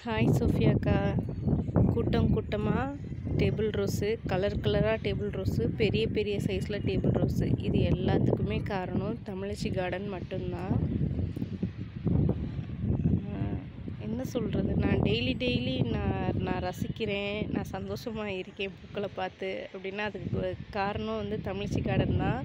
hi சோஃபியாக்கா கூட்டம் கூட்டமாக டேபிள் ரோஸு கலர் கலராக டேபிள் ரோஸு பெரிய பெரிய சைஸில் டேபிள் ரோஸு இது எல்லாத்துக்குமே காரணம் தமிழச்சி கார்டன் மட்டும்தான் ஆஹ் என்ன சொல்கிறது நான் டெய்லி டெய்லி நான் நான் ரசிக்கிறேன் நான் சந்தோஷமாக இருக்கேன் பூக்களை பார்த்து அப்படின்னா அதுக்கு ஒரு காரணம் வந்து தமிழச்சி கார்டன் தான்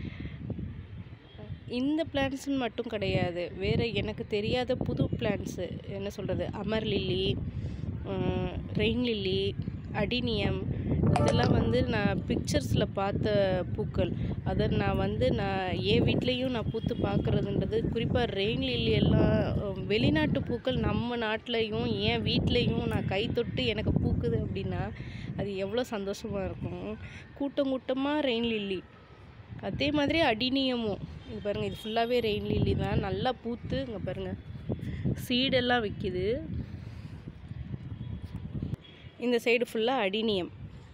இந்த பிளான்ட்ஸ்னு மட்டும் கிடையாது வேறு எனக்கு தெரியாத புது பிளான்ட்ஸு என்ன சொல்கிறது அமர் லில்லி ரெயின் லில்லி அடினியம் இதெல்லாம் வந்து நான் பிக்சர்ஸில் பார்த்த பூக்கள் அதை நான் வந்து நான் என் வீட்லேயும் நான் பூத்து பார்க்குறதுன்றது குறிப்பாக ரெயின் லில்லி எல்லாம் அஹ், வெளிநாட்டு பூக்கள் நம்ம நாட்டிலையும் என் வீட்லேயும் நான் கை தொட்டு எனக்கு பூக்குது அப்படின்னா அது எவ்வளோ சந்தோஷமாக இருக்கும் கூட்டம் கூட்டமாக ரெயின் லில்லி அதே மாதிரி அடினியமும் இது பாருங்கள் இது ஃபுல்லாகவே ரெயின் லில்லி தான் நல்லா பூத்து இங்கே பாருங்கள் சீடெல்லாம் விற்கிது இந்த சைடு ஃபுல்லாக அடினியம்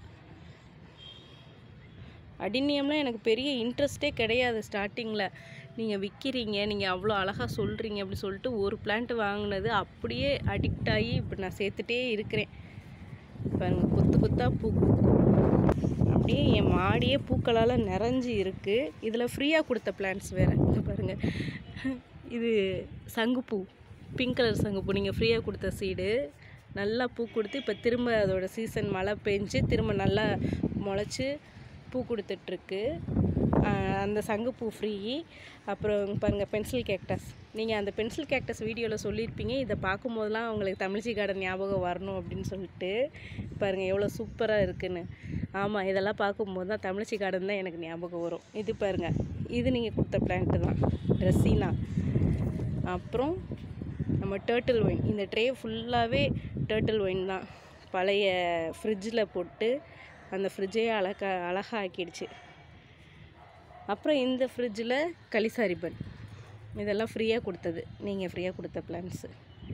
அடினியம்லாம் எனக்கு பெரிய இன்ட்ரெஸ்டே கிடையாது ஸ்டார்டிங்கில் நீங்கள் விற்கிறீங்க நீங்கள் அவ்வளோ அழகாக சொல்கிறீங்க அப்படி சொல்லிட்டு ஒரு பிளான்ட் வாங்கினது அப்படியே அடிக்ட் ஆகி இப்போ நான் சேர்த்துட்டே இருக்கிறேன் பாருங்கள் கொத்து கொத்தாக பூ அப்படியே என் மாடியே பூக்களால் நிறைஞ்சு இருக்குது இதில் ஃப்ரீயாக கொடுத்த பிளான்ட்ஸ் வேறு இங்க பாருங்கள் இது சங்குப்பூ பிங்க் கலர் சங்குப்பூ நீங்கள் ஃப்ரீயாக கொடுத்த சீடு நல்லா பூ கொடுத்து இப்போ திரும்ப அதோட சீசன் மழை பெஞ்சு திரும்ப நல்லா முளைச்சி பூ கொடுத்துட்ருக்கு ஆஹ் அந்த சங்குப்பூ ஃப்ரீ அப்புறம் பாருங்கள் பென்சில் கேக்டஸ் நீங்கள் அந்த பென்சில் கேக்டஸ் வீடியோவில் சொல்லியிருப்பீங்க இதை பார்க்கும்போதெல்லாம் உங்களுக்கு தமிழ்ச்சி கார்டன் ஞாபகம் வரணும் அப்படின்னு சொல்லிட்டு பாருங்கள் எவ்வளோ சூப்பராக இருக்குன்னு ஆமாம் இதெல்லாம் பார்க்கும்போது தான் தமிழ்ச்சி கார்டன் தான் எனக்கு ஞாபகம் வரும் இது பாருங்கள் இது நீங்கள் கொடுத்த பிளான்ட்டு தான் ரெசினா அப்புறம் நம்ம டேர்ட்டில் ஒயின் இந்த ட்ரே ஃபுல்லாகவே டேர்ட்டில் ஒயின் தான் பழைய ஃப்ரிட்ஜில் போட்டு அந்த ஃப்ரிட்ஜே அழகா அழகாக்கிடுச்சு அப்புறம் இந்த ஃப்ரிட்ஜில் களிசாரிபன் இதெல்லாம் ஃப்ரீயாக கொடுத்தது நீங்கள் ஃப்ரீயாக கொடுத்த பிளான்ஸு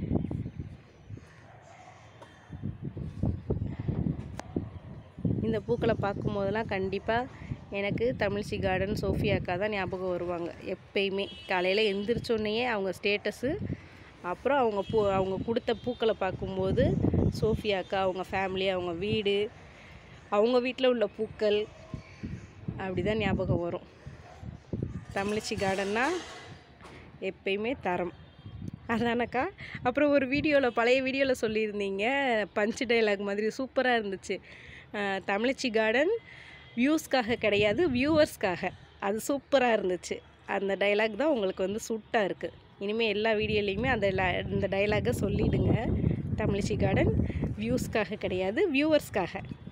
இந்த பூக்களை பார்க்கும்போதெல்லாம் கண்டிப்பாக எனக்கு தமிழ்ச்சி கார்டன் சோஃபியா அக்கா தான் ஞாபகம் வருவாங்க எப்பயுமே காலையில் எந்திரிச்சோன்னையே அவங்க ஸ்டேட்டஸு அப்புறம் அவங்க பூ அவங்க கொடுத்த பூக்களை பார்க்கும்போது சோஃபியா அக்கா அவங்க ஃபேமிலி அவங்க வீடு அவங்க வீட்டில் உள்ள பூக்கள் அப்படி தான் ஞாபகம் வரும் தமிழச்சி கார்டன்னா எப்பயுமே தரம் அதானக்கா அப்புறம் ஒரு வீடியோவில் பழைய வீடியோவில் சொல்லியிருந்தீங்க பஞ்சு டைலாக் மாதிரி சூப்பராக இருந்துச்சு அஹ், தமிழச்சி கார்டன் வியூஸ்க்காக கிடையாது வியூவர்ஸ்க்காக அது சூப்பராக இருந்துச்சு அந்த டைலாக் தான் உங்களுக்கு வந்து சூட்டாக இருக்குது இனிமேல் எல்லா வீடியோலையுமே அந்த ல- இந்த டைலாகை சொல்லிடுங்க தமிழச்சி கார்டன் வியூஸ்க்காக கிடையாது வியூவர்ஸ்க்காக